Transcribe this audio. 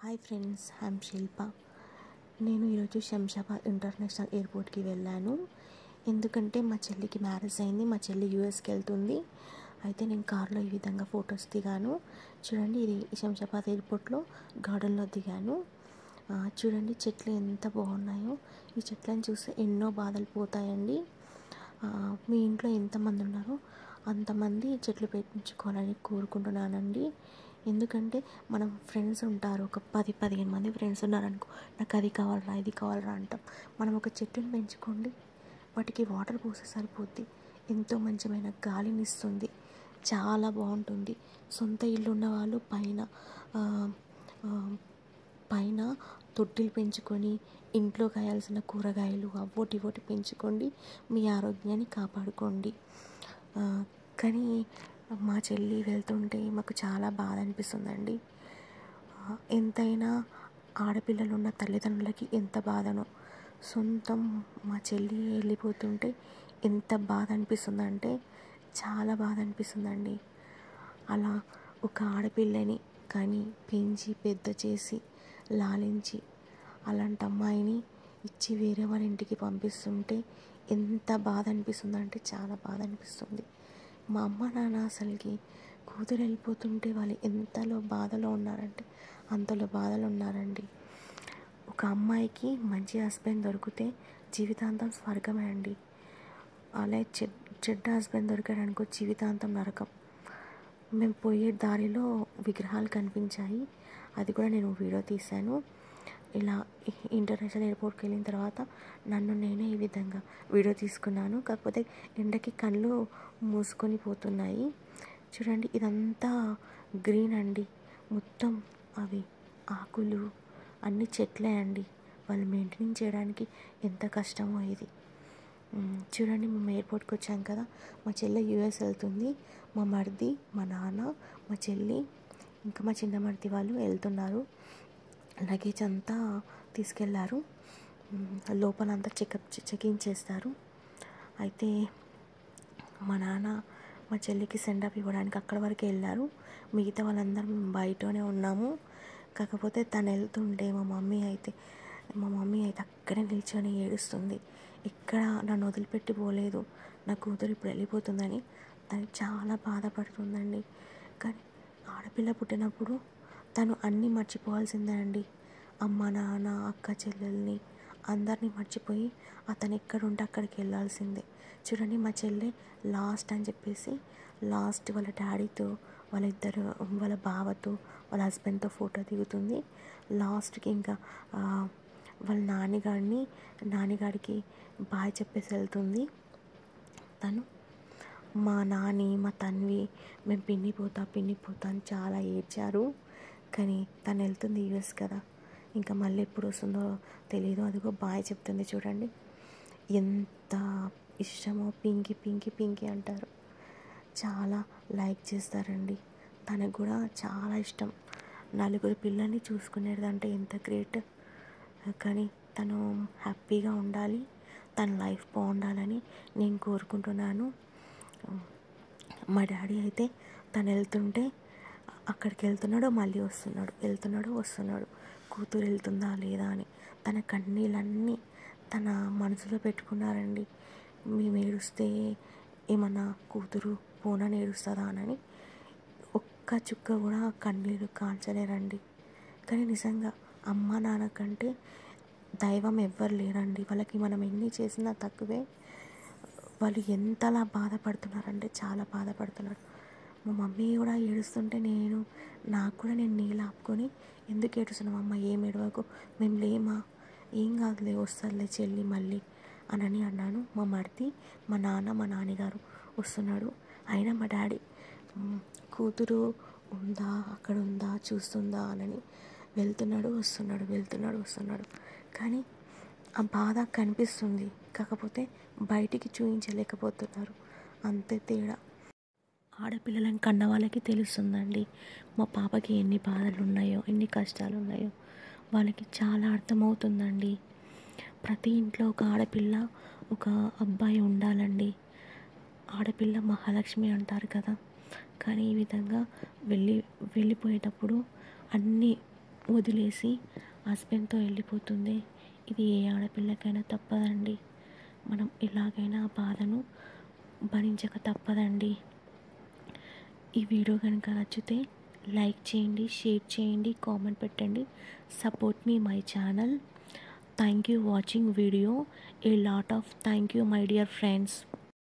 Hi friends I'm శిల్ప నేను ఈరోజు Shamshabad international ఎయిర్పోర్ట్కి వెళ్ళాను ఎందుకంటే మా చెల్లికి మ్యారేజ్ అయింది మా చెల్లి యూఎస్కి వెళ్తుంది అయితే నేను కార్లో ఈ విధంగా ఫొటోస్ దిగాను చూడండి ఇది శంషాబాద్ ఎయిర్పోర్ట్లో గార్డెన్లో దిగాను ఆ, చూడండి చెట్లు ఎంత బాగున్నాయో ఈ చెట్లను చూస్తే ఎన్నో బాధలు పోతాయండి ఆ, మీ ఇంట్లో ఎంతమంది ఉన్నారో అంతమంది చెట్లు పెంచుకోవాలని కోరుకుంటున్నానండి ఎందుకంటే మనం ఫ్రెండ్స్ ఉంటారు ఒక పది పదిహేను మంది ఫ్రెండ్స్ ఉన్నారనుకో నాకు అది కావాలరా ఇది కావాలరా అంటాం మనం ఒక చెట్టుని పెంచుకోండి వాటికి వాటర్ పోస్తే సరిపోద్ది ఎంతో మంచిమైన గాలిని ఇస్తుంది చాలా బాగుంటుంది సొంత ఇల్లు ఉన్న వాళ్ళు పైన ఆ, ఆ, పైన తొట్టిలు పెంచుకొని ఇంట్లో కాయాల్సిన కూరగాయలు అవోటి ఇవోటి పెంచుకోండి మీ ఆరోగ్యాన్ని కాపాడుకోండి ఆ, కానీ మా చెల్లి వెళ్తుంటే మాకు చాలా బాధ అనిపిస్తుందండి ఆ, ఎంతైనా ఆడపిల్లలు ఉన్న తల్లిదండ్రులకి ఎంత బాధనో సొంతం మా చెల్లి వెళ్ళిపోతుంటే ఎంత బాధ అనిపిస్తుందంటే చాలా బాధ అనిపిస్తుందండి అలా ఒక ఆడపిల్లని కానీ పెంచి పెద్ద చేసి లాలించి అలాంటి అమ్మాయిని ఇచ్చి వేరే వాళ్ళ ఇంటికి పంపిస్తుంటే ఎంత బాధ అనిపిస్తుందంటే చాలా బాధ అనిపిస్తుంది మా అమ్మ నాన్న అసలుకి కూతురు వెళ్ళిపోతుంటే వాళ్ళు ఎంతలో బాధలో ఉన్నారంటే అంతలో బాధలో ఉన్నారండి ఒక అమ్మాయికి మంచి హస్బెండ్ దొరికితే జీవితాంతం స్వర్గమే అండి అలా చెడ్ చెడ్డ హస్బెండ్ దొరికాడు అనుకో జీవితాంతం నరకం మేము పోయే దారిలో విగ్రహాలు కనిపించాయి అది కూడా నేను వీడియో తీశాను ఇలా ఇంటర్నేషనల్ ఎయిర్పోర్ట్కి వెళ్ళిన తర్వాత నన్ను నేనే ఈ విధంగా వీడియో తీసుకున్నాను కాకపోతే ఎండకి కళ్ళు మూసుకొని పోతున్నాయి చూడండి ఇదంతా గ్రీన్ అండి మొత్తం అవి ఆకులు అన్ని చెట్లే అండి వాళ్ళు మెయింటైన్ చేయడానికి ఎంత కష్టమో ఇది మ్మ్. చూడండి మేము ఎయిర్పోర్ట్కి వచ్చాం కదా మా చెల్లె యూఎస్ వెళ్తుంది మా మరిది మా నాన్న మా చెల్లి ఇంకా మా చిన్న మరిది వాళ్ళు వెళ్తున్నారు లగేజ్ అంతా తీసుకెళ్లారు మ్మ్. లోపలంతా చెకప్ చెకింగ్ చేస్తారు అయితే మా నాన్న మా చెల్లికి సెండ్ ఆఫ్ ఇవ్వడానికి అక్కడ వరకు వెళ్ళారు మిగతా వాళ్ళందరం మేము బయటనే ఉన్నాము కాకపోతే తను వెళ్తుంటే మా మమ్మీ అయితే మా మమ్మీ అయితే అక్కడే నిల్చొని ఏడుస్తుంది ఇక్కడ నన్ను వదిలిపెట్టి పోలేదు నా కూతురు ఇప్పుడు వెళ్ళిపోతుందని తను చాలా బాధపడుతుందండి కానీ ఆడపిల్ల పుట్టినప్పుడు తను అన్నీ మర్చిపోవాల్సిందే అండి అమ్మ నాన్న అక్క చెల్లెల్ని అందరినీ మర్చిపోయి అతను ఎక్కడ ఉంటే అక్కడికి వెళ్ళాల్సిందే చూడండి మా చెల్లె లాస్ట్ అని చెప్పేసి లాస్ట్ వాళ్ళ డాడీతో వాళ్ళిద్దరు వాళ్ళ బావతో వాళ్ళ హస్బెండ్తో ఫోటో దిగుతుంది లాస్ట్కి ఇంకా ఆ, వాళ్ళ నాన్నగాడిని నాన్నగాడికి బాయ్ చెప్పేసి వెళ్తుంది తను మా నాని మా తన్వి మేము పిన్నిపోతా పిన్నిపోతా అని చాలా ఏడ్చారు కానీ తను వెళ్తుంది యూఎస్ కదా ఇంకా మళ్ళీ ఎప్పుడు వస్తుందో తెలీదు అదిగో బాయ్ చెప్తుంది చూడండి ఎంత ఇష్టమో పింకి పింకి పింకి అంటారు చాలా లైక్ చేస్తారండి తనకు కూడా చాలా ఇష్టం నలుగురు పిల్లల్ని చూసుకునేదంటే ఎంత గ్రేట్ కానీ తను హ్యాపీగా ఉండాలి తన లైఫ్ బాగుండాలని నేను కోరుకుంటున్నాను మా డాడీ అయితే తను వెళ్తుంటే అక్కడికి వెళ్తున్నాడు మళ్ళీ వస్తున్నాడు వెళ్తున్నాడు వస్తున్నాడు కూతురు వెళ్తుందా లేదా అని తన కన్నీళ్ళన్నీ తన మనసులో పెట్టుకున్నారండి మేము ఏడుస్తే ఏమన్నా కూతురు పోనని ఏడుస్తుందా అని ఒక్క చుక్క కూడా కన్నీరు కాల్చలేరండి కానీ నిజంగా అమ్మ నాన్న కంటే దైవం ఎవ్వరు లేరండి వాళ్ళకి మనం ఎన్ని చేసినా తక్కువే వాళ్ళు ఎంతలా బాధపడుతున్నారంటే చాలా బాధపడుతున్నారు మా మమ్మీ కూడా ఏడుస్తుంటే నేను నాకు కూడా నేను నీళ్ళు ఆపుకొని ఎందుకు ఏడుస్తున్నావు అమ్మ ఏం ఏడవకు మేము లేమా ఏం కాదులే వస్తారులే చెల్లి మళ్ళీ అనని అన్నాను మా మరిది మా నాన్న మా నాన్నగారు వస్తున్నాడు అయినా మా డాడీ "మ్, కూతురు ఉందా అక్కడ ఉందా చూస్తుందా అనని వెళ్తున్నాడు వస్తున్నాడు వెళ్తున్నాడు వస్తున్నాడు కానీ ఆ బాధ కనిపిస్తుంది కాకపోతే బయటికి చూపించలేకపోతున్నారు అంతే తేడా ఆడపిల్లలను కన్న వాళ్ళకి తెలుస్తుందండి మా పాపకి ఎన్ని బాధలు ఉన్నాయో ఎన్ని కష్టాలు ఉన్నాయో వాళ్ళకి చాలా అర్థమవుతుందండి ప్రతి ఇంట్లో ఒక ఆడపిల్ల ఒక అబ్బాయి ఉండాలండి ఆడపిల్ల మహాలక్ష్మి అంటారు కదా కానీ ఈ విధంగా వెళ్ళి వెళ్ళిపోయేటప్పుడు అన్నీ వదిలేసి హస్బెండ్తో వెళ్ళిపోతుంది ఇది ఏ ఆడపిల్లకైనా తప్పదండి మనం ఎలాగైనా ఆ బాధను భరించక తప్పదండి ఈ వీడియో కనుక నచ్చితే లైక్ చేయండి షేర్ చేయండి కామెంట్ పెట్టండి support me my channel thank you watching video a lot of thank you my dear friends